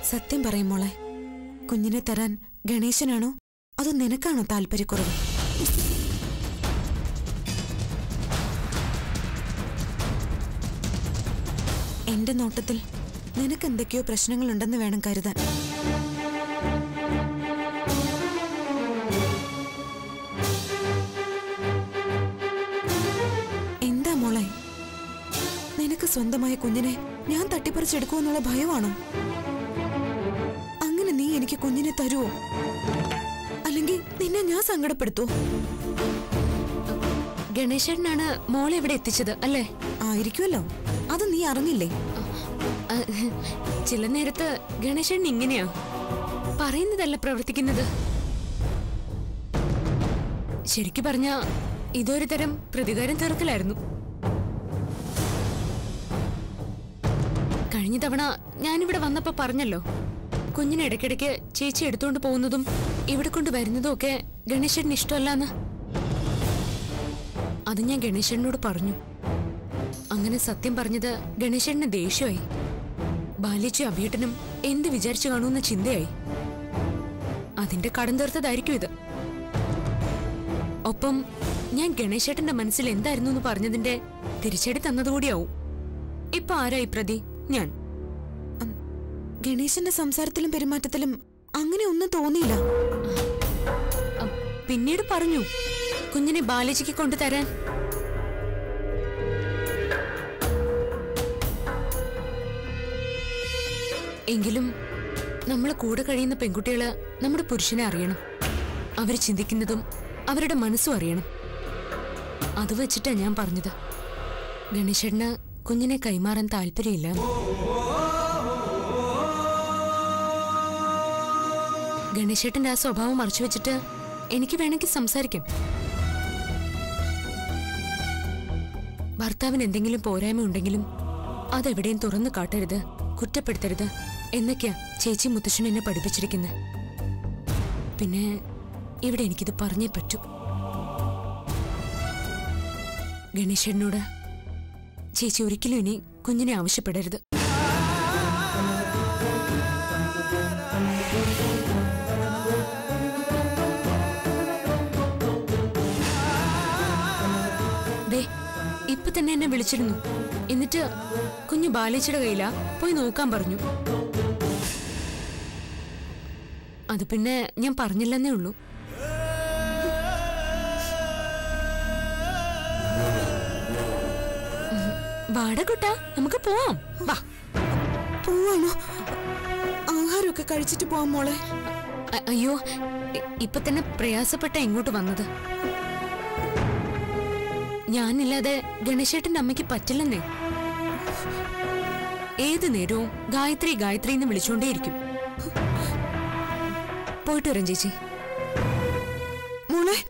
സത്യം പറയും മോളെ കുഞ്ഞിനെ തരാൻ ഗണേശനാണോ അതോ നിനക്കാണോ താല്പര്യക്കുറവ് എന്റെ നോട്ടത്തിൽ നിനക്ക് എന്തൊക്കെയോ പ്രശ്നങ്ങളുണ്ടെന്ന് വേണം കരുതാൻ എന്താ മോളെ നിനക്ക് സ്വന്തമായ കുഞ്ഞിനെ ഞാൻ തട്ടിപ്പറിച്ചെടുക്കുമെന്നുള്ള ഭയമാണോ അങ്ങനെ നീ എനിക്ക് കുഞ്ഞിനെ തരുവോ അല്ലെങ്കിൽ നിന്നെ ഞാൻ സങ്കടപ്പെടുത്തോ ഗണേശേട്ടനാണ് മോളെ ഇവിടെ എത്തിച്ചത് അല്ലേ ആയിരിക്കുമല്ലോ അത് നീ അറിഞ്ഞില്ലേ ആ, ചില നേരത്ത് ഗണേശേട്ടൻ ഇങ്ങനെയാ പറയുന്നതല്ല പ്രവർത്തിക്കുന്നത് ശരിക്കു പറഞ്ഞ ഇതൊരു തരം പ്രതികാരം തീർക്കലായിരുന്നു കഴിഞ്ഞ തവണ ഞാനിവിടെ വന്നപ്പോ പറഞ്ഞല്ലോ കുഞ്ഞിനെ ഇടയ്ക്കിടയ്ക്ക് ചേച്ചി എടുത്തുകൊണ്ട് പോകുന്നതും ഇവിടെ കൊണ്ട് വരുന്നതും ഒക്കെ ഗണേശേട്ടന് ഇഷ്ടമല്ലാന്ന് അത് ഞാൻ ഗണേശേട്ടനോട് പറഞ്ഞു അങ്ങനെ സത്യം പറഞ്ഞത് ഗണേശേട്ടന് ദേഷ്യമായി ബാലിച്ചു അഭിയേട്ടനും എന്ത് വിചാരിച്ചു കാണുമെന്ന ചിന്തയായി അതിന്റെ കടം തീർത്തതായിരിക്കും ഇത് ഒപ്പം ഞാൻ ഗണേശേട്ടന്റെ മനസ്സിൽ എന്തായിരുന്നു എന്ന് പറഞ്ഞതിന്റെ തിരിച്ചടി തന്നതുകൂടിയാവും ഇപ്പൊ ആരായി പ്രതി ഞാൻ ഗണേശന്റെ സംസാരത്തിലും പെരുമാറ്റത്തിലും അങ്ങനെ ഒന്നും തോന്നിയില്ല അ, പിന്നീട് പറഞ്ഞു കുഞ്ഞിനെ ബാലജിക്ക് കൊണ്ടുതരാൻ എങ്കിലും നമ്മൾ കൂടെ കഴിയുന്ന പെൺകുട്ടികള് നമ്മുടെ പുരുഷനെ അറിയണം അവർ ചിന്തിക്കുന്നതും അവരുടെ മനസ്സും അറിയണം അത് വെച്ചിട്ടാ ഞാൻ പറഞ്ഞത് ഗണേശന് കുഞ്ഞിനെ കൈമാറാൻ താല്പര്യമില്ല ഗണേശേട്ടന്റെ ആ സ്വഭാവം മറച്ചു വെച്ചിട്ട് എനിക്ക് വേണമെങ്കിൽ സംസാരിക്കാം ഭർത്താവിന് എന്തെങ്കിലും പോരായ്മ ഉണ്ടെങ്കിലും അതെവിടെയും തുറന്നു കാട്ടരുത് കുറ്റപ്പെടുത്തരുത് എന്നൊക്കെയാ ചേച്ചി മുത്തശ്ശൻ എന്നെ പഠിപ്പിച്ചിരിക്കുന്നത് പിന്നെ ഇവിടെ എനിക്കിത് പറഞ്ഞേ പറ്റൂ ഗണേശനോട് ചേച്ചി ഒരിക്കലും ഇനി കുഞ്ഞിനെ ആവശ്യപ്പെടരുത് ദേ ഇപ്പൊ തന്നെ എന്നെ വിളിച്ചിരുന്നു എന്നിട്ട് കുഞ്ഞു ബാലേച്ചിയുടെ കയ്യിലാ പോയി നോക്കാൻ പറഞ്ഞു അത് പിന്നെ ഞാൻ പറഞ്ഞില്ലെന്നേ ഉള്ളൂ ഉം, വാടാ കുട്ടാ നമുക്ക് പോവാം വാ പോവാണോ ആഹാരമൊക്കെ കഴിച്ചിട്ട് പോവാം മോളെ അ- അയ്യോ ഇ- ഇപ്പൊ തന്നെ പ്രയാസപ്പെട്ട ഇങ്ങോട്ട് വന്നത് ഞാനില്ലാതെ ഗണേശേട്ടന്റെ അമ്മയ്ക്ക് പറ്റില്ലെന്നേ ഏത് നേരവും ഗായത്രി ഗായത്രി എന്ന് വിളിച്ചോണ്ടേയിരിക്കും പോയിട്ട് വരാം ചേച്ചി മോളെ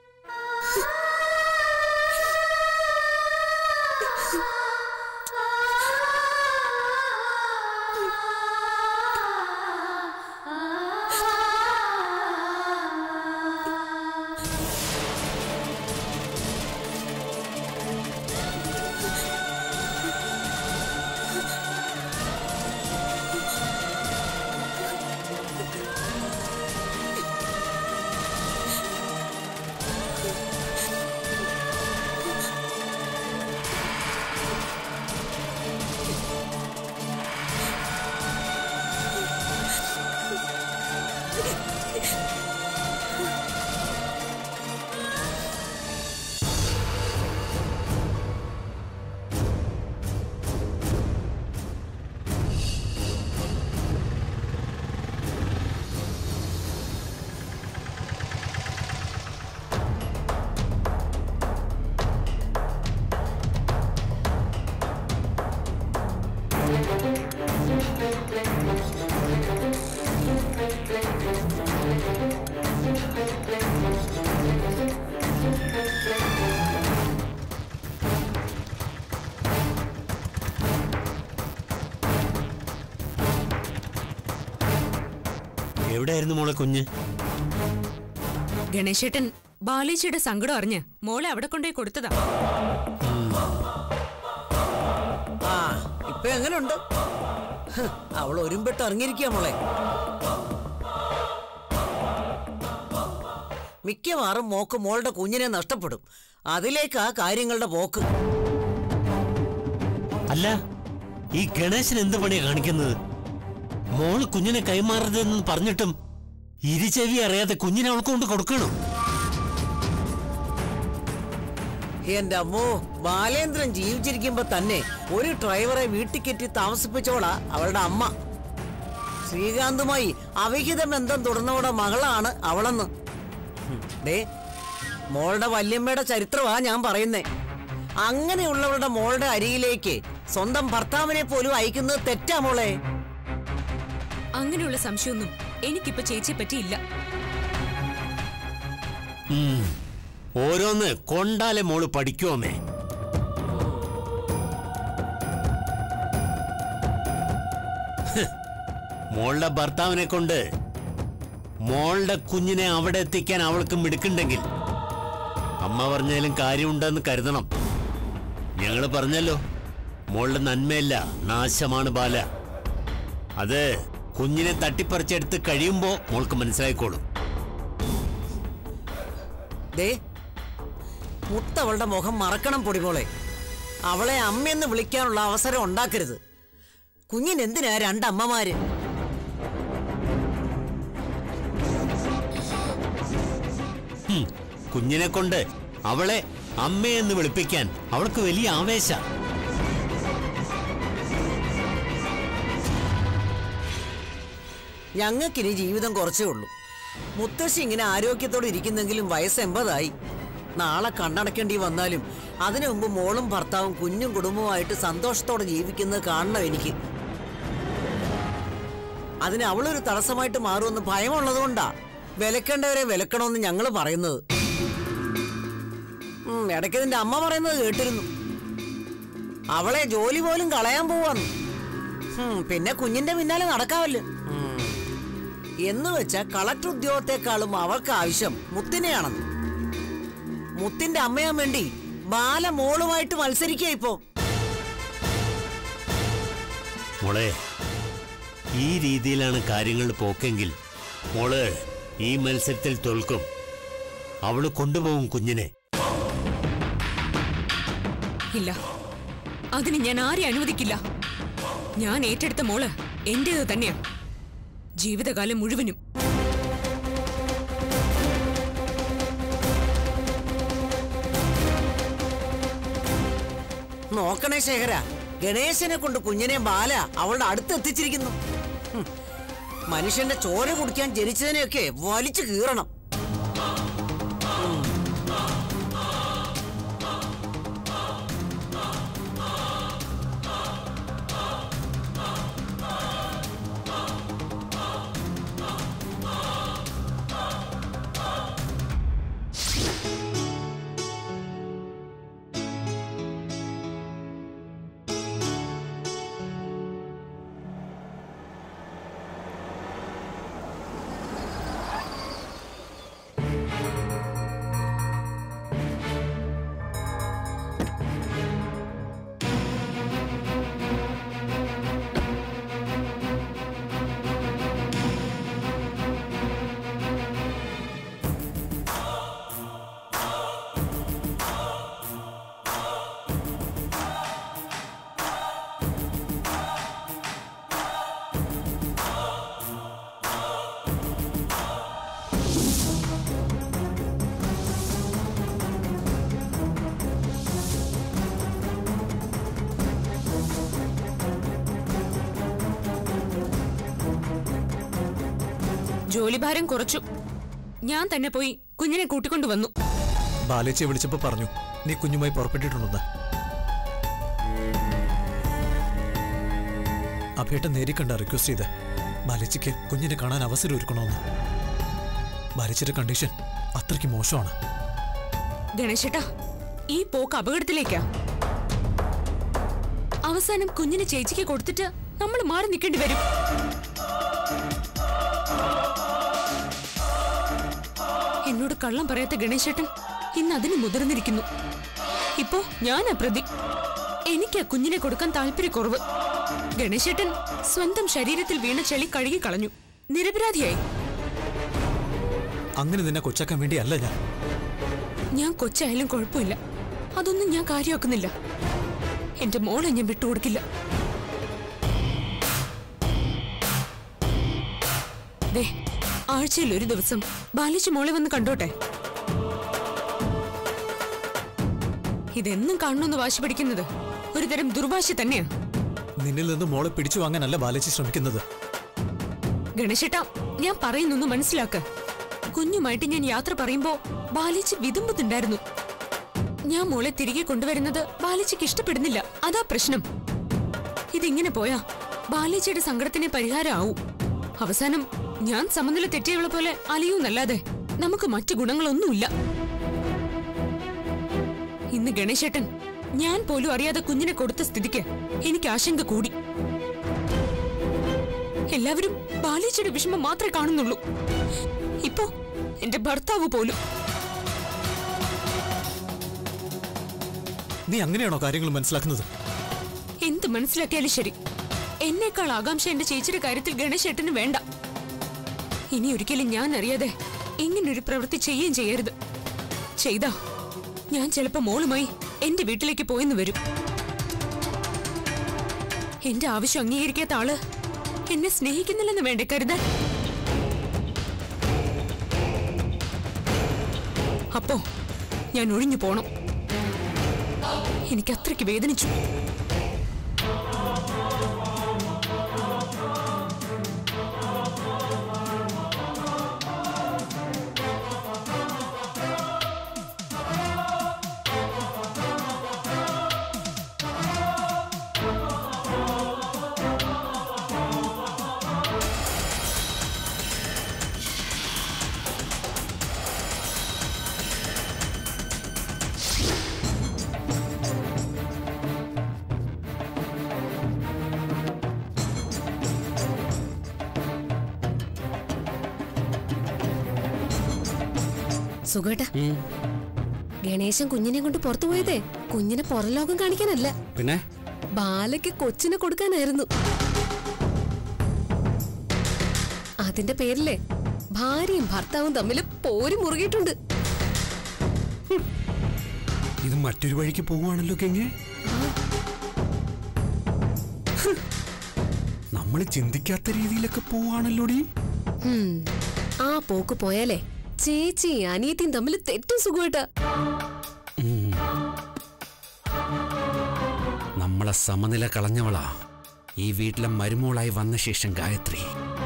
എവിടെയായിരുന്നു മോളെ കുഞ്ഞ് ഗണേശേട്ടൻ ബാലേച്ചിയുടെ സങ്കടം അറിഞ്ഞ് മോളെ അവിടെ കൊണ്ടുപോയി കൊടുത്തതാ ആ ഇപ്പൊ എങ്ങനെയുണ്ട് ഹ്, അവൾ ഒരുമ്പെട്ട് ഇറങ്ങിയിരിക്കുക മോളെ മിക്കവാറും മോക്ക് മോളുടെ കുഞ്ഞിനെ നഷ്ടപ്പെടും അതിലേക്കാ കാര്യങ്ങളുടെ പോക്ക് അല്ല ഈ ഗണേശൻ എന്ത് പണിയാ കാണിക്കുന്നത് മോള് കുഞ്ഞിനെ കൈമാറരുതെന്ന് പറഞ്ഞിട്ടും ഇരുചെവി അറിയാതെ കുഞ്ഞിനെ അവൾക്ക് കൊണ്ട് കൊടുക്കണം എന്റെ അമ്മോ ബാലേന്ദ്രൻ ജീവിച്ചിരിക്കുമ്പോ തന്നെ ഒരു ഡ്രൈവറെ വീട്ടിൽ കയറ്റി താമസിപ്പിച്ചോളാ അവളുടെ അമ്മ ശ്രീകാന്തുമായി അവിഹിത ബന്ധം തുടർന്നവളുടെ മകളാണ് അവളെന്ന് ഹും, ദേ മോളുടെ വല്യമ്മയുടെ ചരിത്രമാ ഞാൻ പറയുന്നേ അങ്ങനെയുള്ളവളുടെ മോളുടെ അരികിലേക്ക് സ്വന്തം ഭർത്താവിനെ പോലും അയക്കുന്നത് തെറ്റാ മോളെ അങ്ങനെയുള്ള സംശയമൊന്നും എനിക്കിപ്പോ ചേച്ചിയെ പറ്റിയില്ല ഉം. ഓരോന്ന് കൊണ്ടാലെ മോള് പഠിക്കുമേ മോളുടെ ഭർത്താവിനെ കൊണ്ട് മോളുടെ കുഞ്ഞിനെ അവിടെ എത്തിക്കാൻ അവൾക്ക് മിടുക്കുണ്ടെങ്കിൽ അമ്മ പറഞ്ഞാലും കാര്യമുണ്ടെന്ന് കരുതണം ഞങ്ങള് പറഞ്ഞല്ലോ മോളുടെ നന്മയല്ല നാശമാണ് ബാല അത് കുഞ്ഞിനെ തട്ടിപ്പറിച്ചെടുത്ത് കഴിയുമ്പോ മോൾക്ക് മനസ്സിലായിക്കോളും ദേ മുത്തവളുടെ മുഖം മറക്കണം പൊടിമോളെ അവളെ അമ്മയെന്ന് വിളിക്കാനുള്ള അവസരം ഉണ്ടാക്കരുത് കുഞ്ഞിനെന്തിനാ രണ്ടമ്മമാര് ഹും, കുഞ്ഞിനെ കൊണ്ട് അവളെ അമ്മയെന്ന് വിളിപ്പിക്കാൻ അവൾക്ക് വലിയ ആവേശ ഞങ്ങൾക്കിനി ജീവിതം കുറച്ചേ ഉള്ളൂ മുത്തശ്ശി ഇങ്ങനെ ആരോഗ്യത്തോടെ ഇരിക്കുന്നെങ്കിലും വയസ്സ് എൺപതായി നാളെ കണ്ണടക്കേണ്ടി വന്നാലും അതിനു മുമ്പ് മോളും ഭർത്താവും കുഞ്ഞും കുടുംബവുമായിട്ട് സന്തോഷത്തോടെ ജീവിക്കുന്നത് കാണണം എനിക്ക് അതിന് അവളൊരു തടസ്സമായിട്ട് മാറുമെന്ന് ഭയമുള്ളതുകൊണ്ടാ വിലക്കേണ്ടവരെ വിലക്കണമെന്ന് ഞങ്ങൾ പറയുന്നത് ഉം, ഇടയ്ക്ക് നിന്റെ അമ്മ പറയുന്നത് കേട്ടിരുന്നു അവളെ ജോലി പോലും കളയാൻ പോവാന്ന് ഉം, പിന്നെ കുഞ്ഞിന്റെ പിന്നാലെ നടക്കാവല്ലോ ഉം. എന്ന് വെച്ച കളക്ടർ ഉദ്യോഗത്തെക്കാളും അവൾക്ക് ആവശ്യം മുത്തിനെയാണെന്ന് മുത്തിന്റെ അമ്മയാൻ വേണ്ടി ബാല മോളുമായിട്ട് മത്സരിക്കുക ഇപ്പോ മോളെ ഈ രീതിയിലാണ് കാര്യങ്ങൾ പോക്കെങ്കിൽ മോള് ഈ മത്സരത്തിൽ തോൽക്കും അവള് കൊണ്ടുപോകും കുഞ്ഞിനെ ഇല്ല അതിന് ഞാൻ ആരെ അനുവദിക്കില്ല ഞാൻ ഏറ്റെടുത്ത മോള് എന്റേത് തന്നെയാ ജീവിതകാലം മുഴുവനും നോക്കണേ ശേഖര ഗണേശനെ കൊണ്ട് കുഞ്ഞിനെ ബാല അവളുടെ അടുത്ത് എത്തിച്ചിരിക്കുന്നു ഹും. മനുഷ്യന്റെ ചോര കുടിക്കാൻ ജനിച്ചതിനെയൊക്കെ വലിച്ചു കീറണം ജോലിഭാരം കുറച്ചു ഞാൻ തന്നെ പോയി കുഞ്ഞിനെ കൂട്ടിക്കൊണ്ടു വന്നു ബാലേച്ചിയെ വിളിച്ചപ്പോ പറഞ്ഞു നീ കുഞ്ഞുമായി പുറപ്പെട്ടിട്ടുണ്ടെന്ന് അഭേട്ട നേരിക്കണ്ട റിക്വസ്റ്റ് ചെയ്ത് ബാലേച്ചിക്ക് കുഞ്ഞിനെ കാണാൻ അവസരം ഒരുക്കണമെന്ന് ബാലേച്ചിയുടെ കണ്ടീഷൻ അത്രയ്ക്ക് മോശമാണ് ഗണേശേട്ടാ ഈ പോക്ക് അപകടത്തിലേക്കാ അവസാനം കുഞ്ഞിനെ ചേച്ചിക്ക് കൊടുത്തിട്ട് നമ്മൾ മാറി നിൽക്കേണ്ടി വരും എന്നോട് കള്ളം പറയാത്ത ഗണേശേട്ടൻ ഇന്ന് അതിന് മുതിർന്നിരിക്കുന്നു ഇപ്പോ ഞാനാ പ്രതി എനിക്ക് ആ കുഞ്ഞിനെ കൊടുക്കാൻ താല്പര്യക്കുറവ് ഗണേശേട്ടൻ സ്വന്തം ശരീരത്തിൽ വീണ ചെളി കഴുകി കളഞ്ഞു നിരപരാധിയായി അങ്ങനെ നിന്നെ കൊച്ചാക്കാൻ വേണ്ടിയല്ല ഞാൻ ഞാൻ കൊച്ചായാലും കുഴപ്പമില്ല അതൊന്നും ഞാൻ കാര്യമാക്കുന്നില്ല എന്റെ മോളെ ഞാൻ വിട്ടുകൊടുക്കില്ല ദേ ആഴ്ചയിൽ ഒരു ദിവസം ബാലിച്ച് മോളെ വന്ന് കണ്ടോട്ടെ ഇതെന്നും കാണണമെന്ന് വാശി പിടിക്കുന്നത് ഒരു തരം ദുർവാശി തന്നെയാ നിന്നിൽ നിന്ന് മോളെ പിടിച്ചു വാങ്ങാനല്ല ബാലച്ചി ശ്രമിക്കുന്നത് ഗണേശേട്ടാ ഞാൻ പറയുന്നൊന്ന് മനസ്സിലാക്ക കുഞ്ഞുമായിട്ട് ഞാൻ യാത്ര പറയുമ്പോ ബാലിച്ച് വിതുമ്പുന്നുണ്ടായിരുന്നു ഞാൻ മോളെ തിരികെ കൊണ്ടുവരുന്നത് ബാലിച്ചയ്ക്ക് ഇഷ്ടപ്പെടുന്നില്ല അതാ പ്രശ്നം ഇതിങ്ങനെ പോയാ ബാലിച്ചയുടെ സങ്കടത്തിന് പരിഹാരമാവും അവസാനം ഞാൻ സമനില തെറ്റിയവളെ പോലെ അലിയൂന്നല്ലാതെ നമുക്ക് മറ്റു ഗുണങ്ങളൊന്നുമില്ല ഇന്ന് ഗണേശേട്ടൻ ഞാൻ പോലും അറിയാതെ കുഞ്ഞിനെ കൊടുത്ത സ്ഥിതിക്ക് എനിക്ക് ആശങ്ക കൂടി എല്ലാവരും ബാലിച്ചയുടെ വിഷമം മാത്രമേ കാണുന്നുള്ളൂ ഇപ്പോ എന്റെ ഭർത്താവ് പോലും നീ അങ്ങനെയാണോ കാര്യങ്ങൾ മനസ്സിലാക്കുന്നത് എന്ത് മനസ്സിലാക്കിയാലും ശരി എന്നേക്കാൾ ആകാംക്ഷ എന്റെ ചേച്ചിയുടെ കാര്യത്തിൽ ഗണേശേട്ടന് വേണ്ട ഇനി ഒരിക്കലും ഞാൻ അറിയാതെ ഇങ്ങനൊരു പ്രവൃത്തി ചെയ്യുകയും ചെയ്യരുത് ചെയ്താ ഞാൻ ചിലപ്പോ മോളുമായി എന്റെ വീട്ടിലേക്ക് പോയെന്ന് വരും എന്റെ ആവശ്യം അംഗീകരിക്കാത്ത ആള് എന്നെ സ്നേഹിക്കുന്നില്ലെന്ന് വേണ്ടേ കരുതാൻ അപ്പോ ഞാൻ ഒഴിഞ്ഞു പോണം എനിക്ക് അത്രയ്ക്ക് വേദനിച്ചു സുഖേട്ടാ ഗണേശൻ കുഞ്ഞിനെ കൊണ്ട് പുറത്തു പോയതേ കുഞ്ഞിനെ പുറലോകം കാണിക്കാനല്ല പിന്നെ ബാലയ്ക്ക് കൊച്ചിനെ കൊടുക്കാനായിരുന്നു അതിന്റെ പേരിലെ ഭാര്യയും ഭർത്താവും തമ്മിൽ പോരി മുറുകിയിട്ടുണ്ട് ഇത് മറ്റൊരു വഴിക്ക് പോവുകയാണല്ലോ കെങ്ങെ നമ്മൾ ചിന്തിക്കാത്ത രീതിയിലൊക്കെ പോവുകയാണല്ലോടി ഹും, ആ പോക്ക് പോയാലേ ചേച്ചി അനിയത്തിയും തമ്മിൽ തെറ്റും സുഖേട്ടാ നമ്മളെ സമനില കളഞ്ഞവളാ ഈ വീട്ടിലെ മരുമോളായി വന്ന ശേഷം ഗായത്രി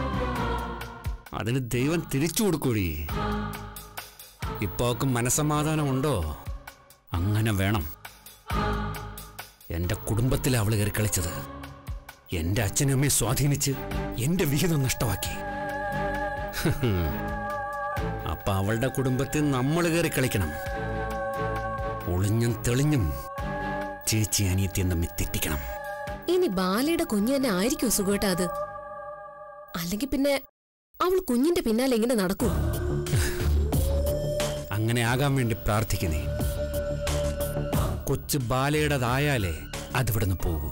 അതിന് ദൈവം തിരിച്ചു കൊടുക്കൂടി ഇപ്പൊ അവക്ക് മനസമാധാനം ഉണ്ടോ അങ്ങനെ വേണം എന്റെ കുടുംബത്തിൽ അവള് കയറി കളിച്ചത് എന്റെ അച്ഛനും അമ്മയെ സ്വാധീനിച്ച് എന്റെ വിഹിതം നഷ്ടമാക്കി അപ്പൊ അവളുടെ കുടുംബത്തിൽ നമ്മൾ കയറി കളിക്കണം ഒളിഞ്ഞും തെളിഞ്ഞും ചേച്ചി അനിയത്തിയും തമ്മിൽ തെറ്റിക്കണം ഇനി ബാലയുടെ കുഞ്ഞു തന്നെ ആയിരിക്കും സുഖേട്ടാ അത് അല്ലെങ്കിൽ പിന്നെ അവൾ കുഞ്ഞിന്റെ പിന്നാലെ എങ്ങനെ നടക്കൂ അങ്ങനെ ആകാൻ വേണ്ടി പ്രാർത്ഥിക്കുന്നേ കൊച്ചു ബാലയുടേതായാലേ അതിവിടുന്ന് പോകൂ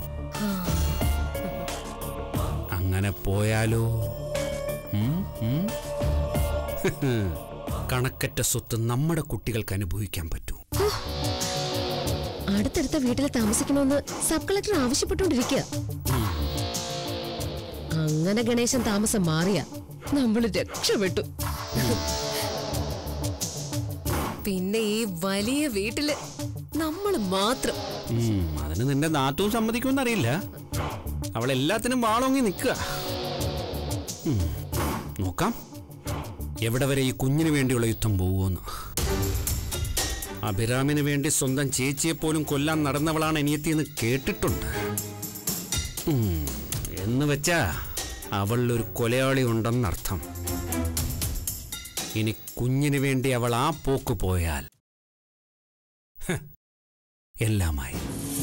അങ്ങനെ പോയാലോ ഉം, ഉം? കണക്കറ്റ സ്വത്ത് നമ്മുടെ കുട്ടികൾക്ക് അനുഭവിക്കാൻ പറ്റൂ അടുത്തടുത്ത വീട്ടിൽ താമസിക്കണമെന്ന് സബ് കളക്ടർ ആവശ്യപ്പെട്ടുകൊണ്ടിരിക്കുക അങ്ങനെ ഗണേശൻ താമസം മാറിയ നമ്മൾ രക്ഷപ്പെട്ടു പിന്നെ ഈ വലിയ വീട്ടില് നമ്മൾ മാത്രം ഉം, അതിന് നിന്റെ നാത്തവും സമ്മതിക്കുമെന്ന് അറിയില്ല അവൾ എല്ലാത്തിനും വാളോങ്ങി നിൽക്കുക ഉം, നോക്കാം എവിടെ വരെ ഈ കുഞ്ഞിന് വേണ്ടിയുള്ള യുദ്ധം പോവുമെന്ന് അഭിരാമിന് വേണ്ടി സ്വന്തം ചേച്ചിയെ പോലും കൊല്ലാൻ നടന്നവളാണ് അനിയത്തിയെന്ന് കേട്ടിട്ടുണ്ട് ഉം, എന്ന് വെച്ചാ അവളിലൊരു കൊലയാളി ഉണ്ടെന്നർത്ഥം ഇനി കുഞ്ഞിന് വേണ്ടി അവൾ ആ പോക്ക് പോയാൽ ഹ്, എല്ലാമായി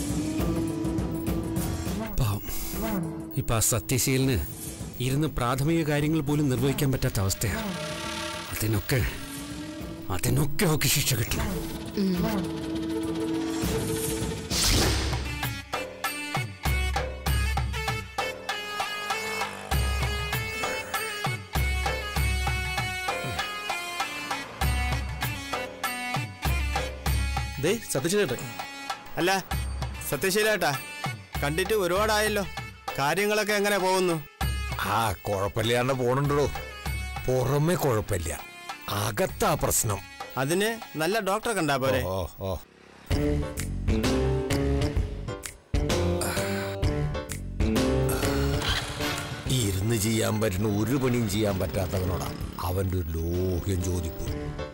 പാവം ഇപ്പൊ ആ സത്യശീലിന് ഇരുന്ന് പ്രാഥമിക കാര്യങ്ങൾ പോലും നിർവഹിക്കാൻ പറ്റാത്ത അവസ്ഥയാണ് അതിനൊക്കെ അതിനൊക്കെ അവർക്ക് ശിക്ഷ കിട്ടണം ദേ സത്യശീലേട്ടെ അല്ല സത്യശീലേട്ടാ കണ്ടിട്ട് ഒരുപാടായല്ലോ കാര്യങ്ങളൊക്കെ എങ്ങനെ പോകുന്നു ആ കുഴപ്പമില്ലാണ്ട് പോണുണ്ടോ പുറമെ കുഴപ്പമില്ല അകത്താ പ്രശ്നം അതിന് നല്ല ഡോക്ടറെ കണ്ടാ പോരെ ഓ ഓ ഇരുന്ന് ചെയ്യാൻ പറ്റുന്ന ഒരു പണിയും ചെയ്യാൻ പറ്റാത്തവനോടാ അവന്റെ ഒരു ലോഹ്യം ചോദിക്കും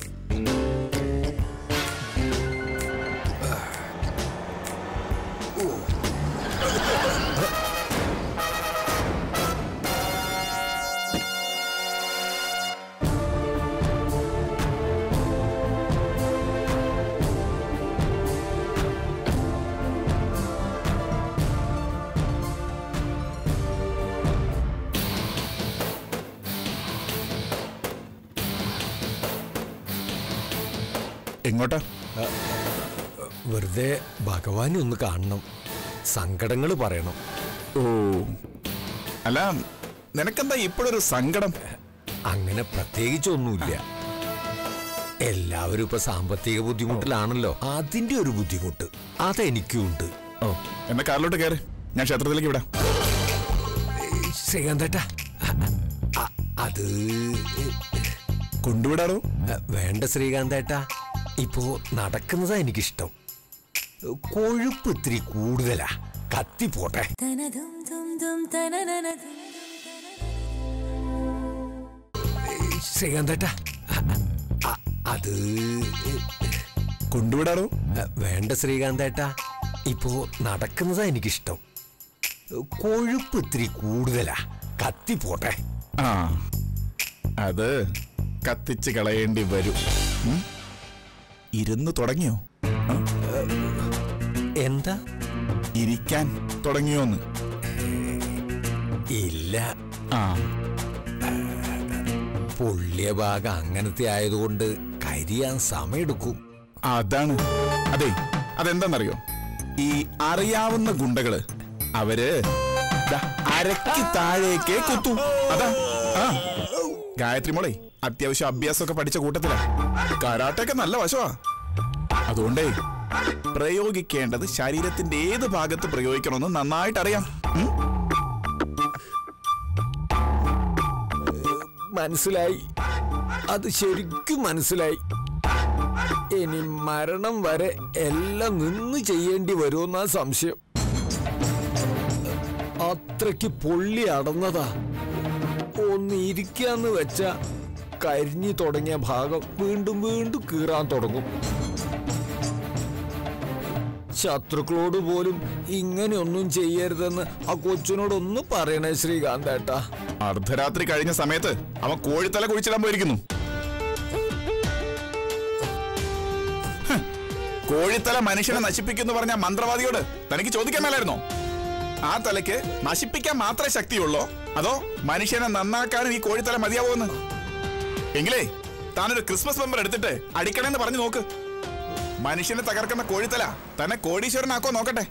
എങ്ങോട്ടാ വെറുതെ ഭഗവാനെ ഒന്ന് കാണണം സങ്കടങ്ങൾ പറയണം ഓ അല്ല നിനക്കെന്താ ഇപ്പോഴൊരു സങ്കടം അങ്ങനെ പ്രത്യേകിച്ചൊന്നുമില്ല എല്ലാവരും ഇപ്പൊ സാമ്പത്തിക ബുദ്ധിമുട്ടിലാണല്ലോ അതിന്റെ ഒരു ബുദ്ധിമുട്ട് അതെനിക്കും ഉണ്ട് ഓ എന്നാ കാറിലോട്ട് കയറി ഞാൻ ക്ഷേത്രത്തിലേക്ക് വിടാം ശ്രീകാന്തേട്ടാ അ- അത് കൊണ്ടുവിടാറോ വേണ്ട ശ്രീകാന്തേട്ടാ ഇപ്പോ നടക്കുന്നതാ എനിക്കിഷ്ടം കൊഴുപ്പ് ഇത്തിരി കൂടുതലാ കത്തി പോട്ടെ ശ്രീകാന്തേട്ടാ അ- അത് കൊണ്ടുവിടാറോ വേണ്ട ശ്രീകാന്തേട്ടാ ഇപ്പോ നടക്കുന്നതാ എനിക്കിഷ്ടം കൊഴുപ്പ് ഇത്തിരി കൂടുതലാ കത്തി പോട്ടെ ആ അത് കത്തിച്ച് കളയേണ്ടി വരും ഉം? ഇരുന്ന് തുടങ്ങിയോ ആ? എന്താ ഇരിക്കാൻ തുടങ്ങിയോന്ന് ഇല്ല ആ പൊള്ളിയ ഭാഗം അങ്ങനത്തെ ആയതുകൊണ്ട് കരിയാൻ സമയെടുക്കും അതാണ് അതെ അതെന്താന്നറിയോ ഈ അറിയാവുന്ന ഗുണ്ടകള് അവര് ദാ അരക്ക് താഴേക്ക് കുത്തു അതാ ആ ഗായത്രി മോളെ അത്യാവശ്യം അഭ്യാസമൊക്കെ പഠിച്ച കൂട്ടത്തിലാ കരാട്ടൊക്കെ നല്ല വശമാ അതുകൊണ്ടേ പ്രയോഗിക്കേണ്ടത് ശരീരത്തിന്റെ ഏത് ഭാഗത്ത് പ്രയോഗിക്കണമെന്ന് നന്നായിട്ട് അറിയാം ഉം? മനസ്സിലായി അത് ശരിക്കും മനസ്സിലായി ഇനി മരണം വരെ എല്ലാം നിന്ന് ചെയ്യേണ്ടി വരുമെന്നാ സംശയം അത്രയ്ക്ക് പൊള്ളി അടന്നതാ ഒന്ന് ഇരിക്കാന്ന് വെച്ച കരിഞ്ഞു തുടങ്ങിയ ഭാഗം വീണ്ടും വീണ്ടും കീറാൻ തുടങ്ങും ശത്രുക്കളോട് പോലും ഇങ്ങനെയൊന്നും ചെയ്യരുതെന്ന് ആ കൊച്ചിനോടൊന്ന് പറയണേ ശ്രീകാന്തേട്ടാ അർദ്ധരാത്രി കഴിഞ്ഞ സമയത്ത് അവൻ കോഴിത്തല കുഴിച്ചിടാൻ പോയിരിക്കുന്നു ഹ്, കോഴിത്തല മനുഷ്യനെ നശിപ്പിക്കുന്നു പറഞ്ഞ മന്ത്രവാദിയോട് തനിക്ക് ചോദിക്കാൻ മേലായിരുന്നോ ആ തലയ്ക്ക് നശിപ്പിക്കാൻ മാത്രമേ ശക്തിയുള്ളോ അതോ മനുഷ്യനെ നന്നാക്കാനും ഈ കോഴിത്തല മതിയാവോന്ന് എങ്കിലേ താനൊരു ക്രിസ്മസ് മെമ്പർ എടുത്തിട്ട് അടിക്കണമെന്ന് പറഞ്ഞു നോക്ക് മനുഷ്യനെ തകർക്കുന്ന കോഴിത്തല തന്നെ കോടീശ്വരനാക്കോ നോക്കട്ടെ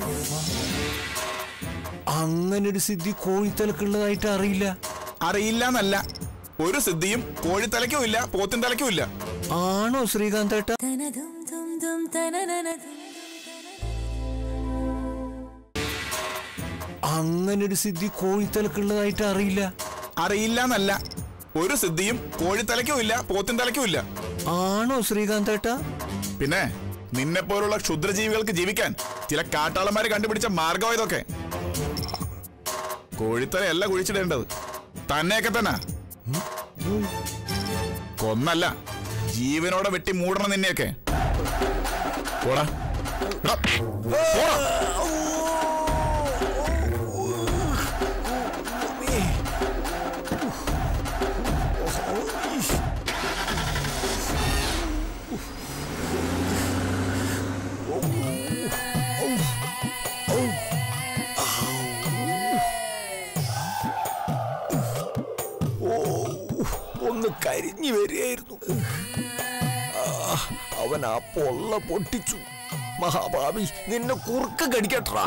അങ്ങനൊരു സിദ്ധി കോഴിത്തലക്കുള്ളതായിട്ട് അറിയില്ല അറിയില്ല എന്നല്ല ഒരു സിദ്ധിയും കോഴിത്തലയ്ക്കും ഇല്ല പോത്തിൻ തലയ്ക്കും ഇല്ല ആണോ ശ്രീകാന്തേട്ട അങ്ങനൊരു സിദ്ധി കോഴിത്തലക്കുള്ളതായിട്ട് അറിയില്ല അറിയില്ല എന്നല്ല ഒരു സിദ്ധിയും കോഴിത്തലയ്ക്കും ഇല്ല പോത്തിൻ തലയ്ക്കും ഇല്ല ആണോ ശ്രീകാന്തേട്ട പിന്നെ നിന്നെ പോലുള്ള ക്ഷുദ്രജീവികൾക്ക് ജീവിക്കാൻ ചില കാട്ടാളന്മാരെ കണ്ടുപിടിച്ച മാർഗം ഇതൊക്കെ കോഴിത്തലയല്ല കുഴിച്ചിടേണ്ടത് തന്നെയൊക്കെ തന്നെ കൊന്നല്ല ജീവനോടെ വെട്ടി മൂടണം നിന്നെയൊക്കെ പോടാ എടാ, പോടാ. ഒന്ന് കരിഞ്ഞു വരികയായിരുന്നു ആ, അവൻ ആ പൊള്ള പൊട്ടിച്ചു മഹാഭാവി നിന്നെ കുറുക്ക കടിക്കട്ടാ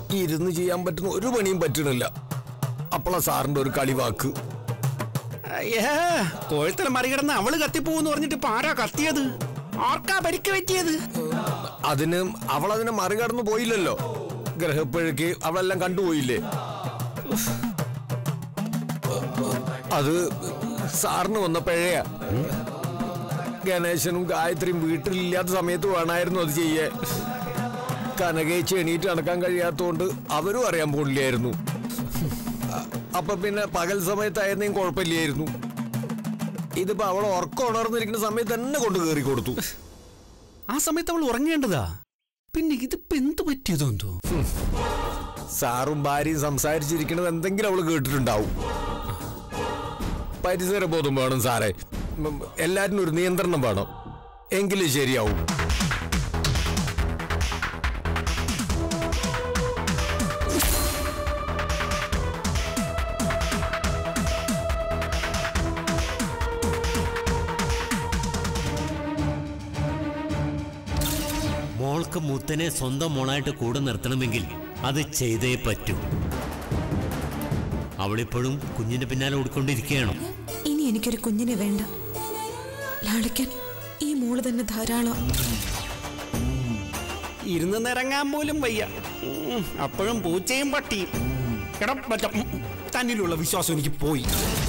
ഇരുന്ന് ചെയ്യാൻ പറ്റുന്ന ഒരു പണിയും പറ്റണില്ല അപ്പളാ സാറിന്റെ ഒരു കളിവാക്ക് അയ്യേ കോഴത്തല മറികടന്ന് അവള് കത്തിപ്പോന്ന് പറഞ്ഞിട്ട് ഇപ്പൊ ആരാ കത്തിയത് ആർക്കാ പരിക്ക് പറ്റിയത് അതിന് അവളതിനെ മറികടന്നു പോയില്ലല്ലോ ഗ്രഹപ്പഴക്ക് അവളെല്ലാം കണ്ടുപോയില്ലേ അത് സാറിന് വന്ന പിഴയാ ഗണേശനും ഗായത്രിയും വീട്ടിലില്ലാത്ത സമയത്ത് വേണമായിരുന്നു അത് ചെയ്യേ കനകേച്ച് എണീറ്റ് നടക്കാൻ കഴിയാത്തതുകൊണ്ട് അവരും അറിയാൻ പോണില്ലായിരുന്നു അ- അപ്പൊ പിന്നെ പകൽ സമയത്തായിരുന്നെങ്കിൽ കുഴപ്പമില്ലായിരുന്നു ഇതിപ്പോ അവൾ ഉറക്കം ഉണർന്നിരിക്കുന്ന സമയത്ത് തന്നെ കൊണ്ട് കയറി കൊടുത്തു ആ സമയത്ത് അവൾ ഉറങ്ങേണ്ടതാ പിന്നെ ഇതിപ്പോ എന്ത് പറ്റിയതെന്തോ സാറും ഭാര്യയും സംസാരിച്ചിരിക്കുന്നത് എന്തെങ്കിലും അവള് കേട്ടിട്ടുണ്ടാവും പരിസര ബോധം വേണം സാറേ ഉം, എല്ലാറ്റിനും ഒരു നിയന്ത്രണം വേണം എങ്കിലേ ശരിയാവും മോൾക്ക് മുത്തനെ സ്വന്തം മോളായിട്ട് കൂടെ നിർത്തണമെങ്കിൽ അത് ചെയ്തേ പറ്റൂ അവളിപ്പോഴും കുഞ്ഞിന്റെ പിന്നാലെ ഓടിക്കൊണ്ടിരിക്കുകയാണോ ഇനി എനിക്കൊരു കുഞ്ഞിനെ വേണ്ട ലാളിക്കാൻ ഈ മോള് തന്നെ ധാരാളം ഇരുന്ന് നിറങ്ങാൻ പോലും വയ്യ ഉം, അപ്പോഴും പൂച്ചയും പട്ടിയും എടാ മറ്റേ ഉം, തന്നിലുള്ള വിശ്വാസം എനിക്ക് പോയി